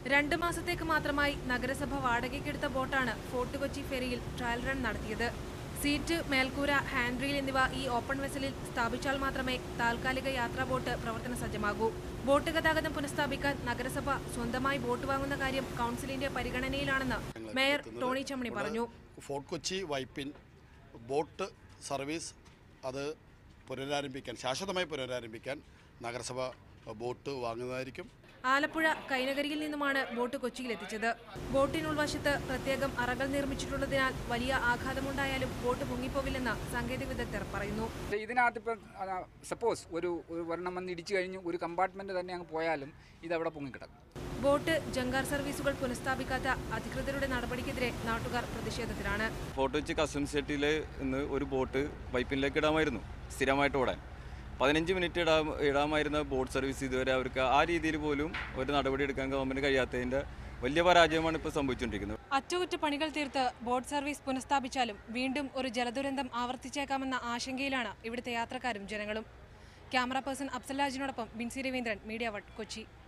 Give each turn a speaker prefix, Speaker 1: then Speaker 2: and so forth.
Speaker 1: രണ്ട് മാസത്തേക്ക് മാത്രമായി നഗരസഭ വാടകയ്ക്കെടുത്ത ബോട്ടാണ് ഫോർട്ട് കൊച്ചി ഫെറിയിൽ ട്രയൽ റൺ നടത്തിയത് സീറ്റ് മേൽക്കൂര ഹാൻഡ് റീൽ എന്നിവ ഈ ഓപ്പൺ വെസലിൽ സ്ഥാപിച്ചാൽ മാത്രമേ താൽക്കാലിക യാത്രാ ബോട്ട് പ്രവർത്തന സജ്ജമാകൂ ബോട്ട് ഗതാഗതം പുനഃസ്ഥാപിക്കാൻ നഗരസഭ സ്വന്തമായി ബോട്ട് വാങ്ങുന്ന കാര്യം കൗൺസിലിന്റെ പരിഗണനയിലാണെന്ന് മേയർ ടോണി ചമ്മണി പറഞ്ഞു
Speaker 2: Fort Kochi Vypin boat service അത് പുനരാരംഭിക്കാൻ ശാശ്വതമായി പുനരാരംഭിക്കാൻ നഗരസഭ ബോട്ട് വാങ്ങുന്നതായിരിക്കും
Speaker 1: ആലപ്പുഴ കൈനകരിയിൽ നിന്നുമാണ് ബോട്ട് കൊച്ചിയിലെത്തിച്ചത് ബോട്ടിനുൾവശത്ത് പ്രത്യേകം അറകൾ നിർമ്മിച്ചിട്ടുള്ളതിനാൽ വലിയ ആഘാതമുണ്ടായാലും ബോട്ട് മുങ്ങിപ്പോവില്ലെന്ന് സാങ്കേതിക വിദഗ്ധർ പറയുന്നു
Speaker 3: പക്ഷേ ഇതിനകത്ത് ഇപ്പം സപ്പോസ് ഒരു ഒരു ഒരെണ്ണം വന്ന് ഇടിച്ചു കഴിഞ്ഞ് ഒരു കമ്പാർട്ട്മെന്റ് തന്നെ അങ്ങ് പോയാലും ഇതവിടെ പൊങ്ങിക്കിടക്കും
Speaker 1: ബോട്ട് ജങ്കാർ സർവീസുകൾ പുനഃസ്ഥാപിക്കാത്ത അധികൃതരുടെ നടപടിക്കെതിരെ നാട്ടുകാർ പ്രതിഷേധത്തിലാണ്
Speaker 4: ഫോർട്ട് കൊച്ചി കസ്റ്റംസ് ജെട്ടിയിൽ ഇന്ന് ഒരു ബോട്ട് പൈപ്പിലേക്ക് ഇടാമായിരുന്നു സ്ഥിരമായിട്ട് ഓടാൻ പതിനഞ്ച് മിനിറ്റ് ഇടാ ഇടാമായിരുന്ന ബോട്ട് സർവീസ് ഇതുവരെ അവർക്ക് ആ രീതിയിൽ പോലും ഒരു നടപടി എടുക്കാൻ ഗവൺമെൻറ് കഴിയാത്തതിൻ്റെ വലിയ പരാജയമാണ് ഇപ്പോൾ സംഭവിച്ചുകൊണ്ടിരിക്കുന്നത്
Speaker 1: അറ്റകുറ്റപ്പണികൾ തീർത്ത് ബോട്ട് സർവീസ് പുനഃസ്ഥാപിച്ചാലും വീണ്ടും ഒരു ജലദുരന്തം ആവർത്തിച്ചേക്കാമെന്ന ആശങ്കയിലാണ് ഇവിടുത്തെ യാത്രക്കാരും ജനങ്ങളും ക്യാമറ പേഴ്സൺ അഫ്സൽ രാജിനോടൊപ്പം ബിൻസി രവീന്ദ്രൻ മീഡിയ വട്ട് കൊച്ചി